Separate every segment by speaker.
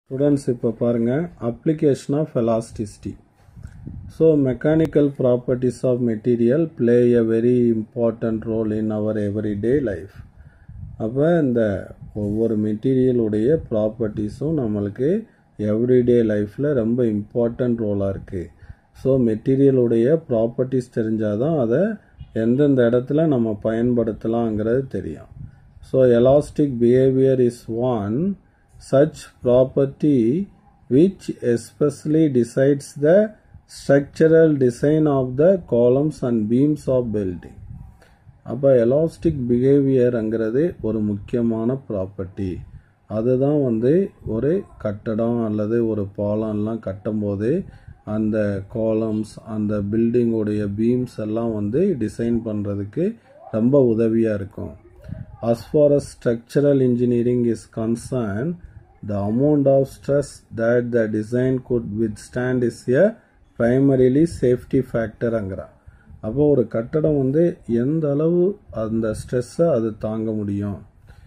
Speaker 1: students இப்போ பாருங்கள் application of elasticity so mechanical properties of material play a very important role in our everyday life அப்போ இந்த ஒவ்வொரு மெட்டீரியலுடைய ப்ராப்பர்ட்டிஸும் நம்மளுக்கு எவ்ரிடே லைஃப்பில் ரொம்ப இம்பார்ட்டண்ட் ரோலாக இருக்குது ஸோ மெட்டீரியலுடைய ப்ராப்பர்ட்டிஸ் தெரிஞ்சால் தான் அதை எந்தெந்த இடத்துல நம்ம பயன்படுத்தலாங்கிறது தெரியும் so elastic behaviour is one such property which especially decides the structural design of the columns and beams of building அப்போ எலாஸ்டிக் பிஹேவியருங்கிறது ஒரு முக்கியமான ப்ராப்பர்ட்டி அதுதான் வந்து ஒரு கட்டடம் அல்லது ஒரு பாலம்லாம் கட்டும்போது அந்த காலம்ஸ் அந்த பில்டிங்கோடைய பீம்ஸ் எல்லாம் வந்து டிசைன் பண்ணுறதுக்கு ரொம்ப உதவியாக இருக்கும் as far as structural engineering is concerned the amount of stress that the design could withstand is a primarily safety factor அங்கிறான் அப்போ ஒரு கட்டடம் வந்து எந்த அளவு அந்த ஸ்ட்ரெஸ்ஸை அது தாங்க முடியும்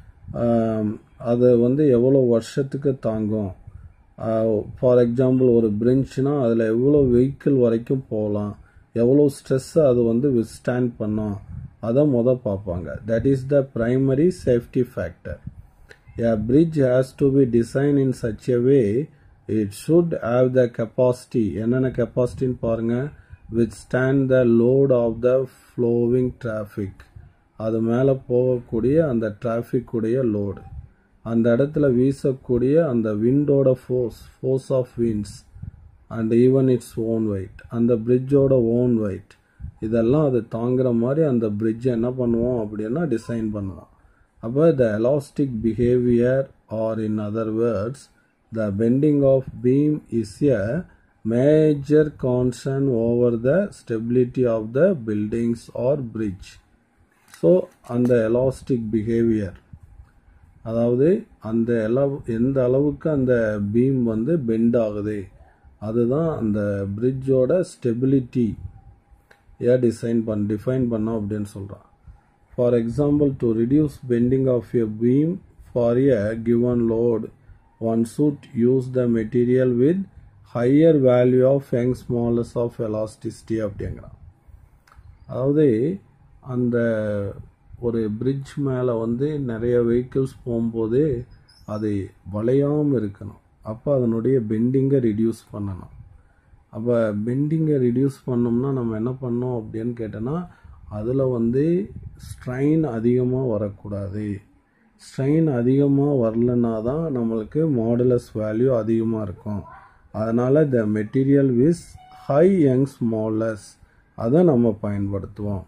Speaker 1: அது வந்து எவ்வளோ வருஷத்துக்கு தாங்கும் ஃபார் எக்ஸாம்பிள் ஒரு பிரிஞ்சுனா அதில் எவ்வளோ வெஹிக்கிள் வரைக்கும் போகலாம் எவ்வளோ ஸ்ட்ரெஸ்ஸை அது வந்து வித்ஸ்டாண்ட் பண்ணும் அதை முத பார்ப்பாங்க that is the primary safety factor A bridge has to be designed in such a way it should have the capacity என்னென்ன கெப்பாசிட்டின்னு பாருங்க withstand the load of the flowing traffic அது மேலே போகக்கூடிய அந்த டிராஃபிக் உடைய லோடு அந்த இடத்துல வீசக்கூடிய அந்த விண்டோட force force of winds and even its own weight அந்த பிரிட்ஜோட ஓன் வெயிட் இதெல்லாம் அது தாங்குற மாதிரி அந்த பிரிட்ஜை என்ன பண்ணுவோம் அப்படின்னா டிசைன் பண்ணுவோம் அப்போ the elastic behaviour or in other words the bending of beam is a major concern over the stability of the buildings or bridge so அந்த எலாஸ்டிக் பிஹேவியர் அதாவது அந்த அளவு எந்த அளவுக்கு அந்த பீம் வந்து பெண்ட் ஆகுது அதுதான் அந்த பிரிட்ஜோட ஸ்டெபிலிட்டி ஏன் டிசைன் பண் டிஃபைன் பண்ணோம் அப்படின்னு சொல்கிறான் For example, to reduce bending of a beam for a given load, one should use the material with higher value of Young's modulus of elasticity அப்படிங்கிறான் அதாவது அந்த ஒரு பிரிட்ஜ் மேலே வந்து நிறைய வெஹிக்கிள்ஸ் போகும்போது அது வளையாமல் இருக்கணும் அப்போ அதனுடைய பெண்டிங்கை ரிடியூஸ் பண்ணணும் அப்போ பெண்டிங்கை ரிடியூஸ் பண்ணோம்னா நம்ம என்ன பண்ணோம் அப்படின்னு கேட்டோன்னா அதில் வந்து ஸ்ட்ரெயின் அதிகமாக வரக்கூடாது ஸ்ட்ரெயின் அதிகமாக வரலனா தான் நம்மளுக்கு மாடுலஸ் வேல்யூ அதிகமாக இருக்கும் அதனால் the material with high Young's modulus அதை நம்ம பயன்படுத்துவோம்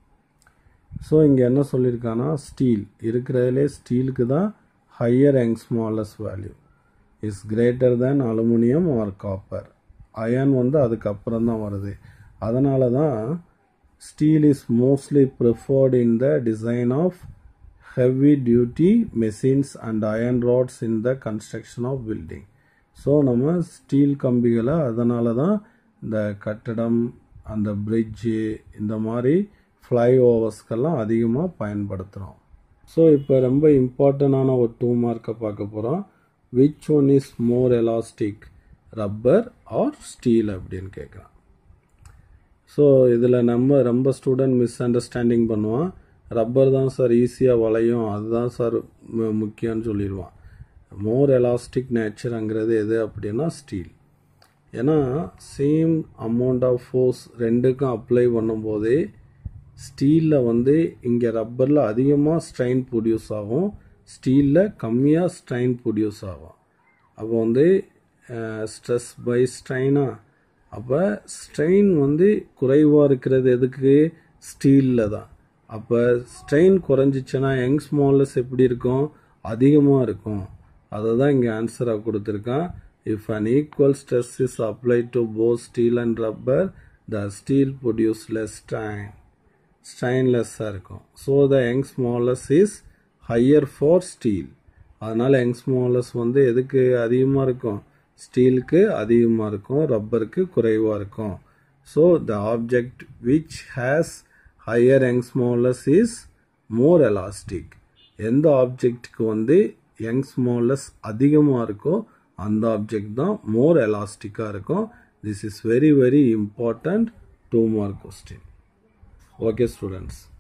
Speaker 1: ஸோ இங்கே என்ன சொல்லியிருக்கான்னா ஸ்டீல் இருக்கிறதுலே ஸ்டீலுக்கு தான் higher Young's modulus value is greater than aluminium or copper iron வந்து அதுக்கப்புறம் தான் வருது அதனால தான் steel is mostly preferred in the design of heavy duty machines and iron rods in the construction of building so நம்ம steel கம்பிகளை அதனால தான் இந்த கட்டடம் அந்த பிரிட்ஜு இந்த மாதிரி ஃப்ளை ஓவர்ஸ்க்கெல்லாம் அதிகமாக பயன்படுத்துகிறோம் ஸோ இப்போ ரொம்ப இம்பார்ட்டண்டான ஒரு டூ மார்க்கை பார்க்க போகிறோம் which one is more elastic rubber or steel அப்படின்னு கேட்குறான் ஸோ இதில் நம்ம ரொம்ப ஸ்டூடெண்ட் மிஸ் அண்டர்ஸ்டாண்டிங் பண்ணுவான் ரப்பர் தான் சார் ஈஸியாக வளையும் அதுதான் சார் முக்கியம்னு சொல்லிடுவான் மோர் எலாஸ்டிக் நேச்சருங்கிறது எது அப்படின்னா ஸ்டீல் ஏன்னா சேம் அமௌண்ட் ஆஃப் ஃபோர்ஸ் ரெண்டுக்கும் அப்ளை பண்ணும்போதே ஸ்டீலில் வந்து இங்கே ரப்பரில் அதிகமாக ஸ்ட்ரெயின் ப்ரொடியூஸ் ஆகும் ஸ்டீலில் கம்மியாக ஸ்ட்ரெயின் ப்ரொடியூஸ் ஆகும் அப்போ வந்து ஸ்ட்ரெஸ் பை ஸ்ட்ரெயினாக அப்போ ஸ்ட்ரெயின் வந்து குறைவாக இருக்கிறது எதுக்கு ஸ்டீலில் தான் அப்போ ஸ்ட்ரெயின் குறைஞ்சிச்சுன்னா யங் ஸ்மால்லஸ் எப்படி இருக்கும் அதிகமாக இருக்கும் அதை தான் இங்கே ஆன்சராக கொடுத்துருக்கான் if an equal stress is apply to both steel and rubber the steel produce less strain ஸ்ட்ரைன்லெஸ்ஸாக இருக்கும் ஸோ த யங் modulus is higher for steel அதனால் யங் ஸ்மாலஸ் வந்து எதுக்கு அதிகமாக இருக்கும் ஸ்டீலுக்கு அதிகமாக இருக்கும் ரப்பருக்கு குறைவாக இருக்கும் so the object which has higher யங் ஸ்மாலஸ் இஸ் மோர் எலாஸ்டிக் எந்த ஆப்ஜெக்ட்டுக்கு வந்து யங் ஸ்மாலஸ் அதிகமாக இருக்கோ அந்த ஆப்ஜெக்ட் தான் மோர் எலாஸ்டிக்காக இருக்கும் this is very very important two mark question okay students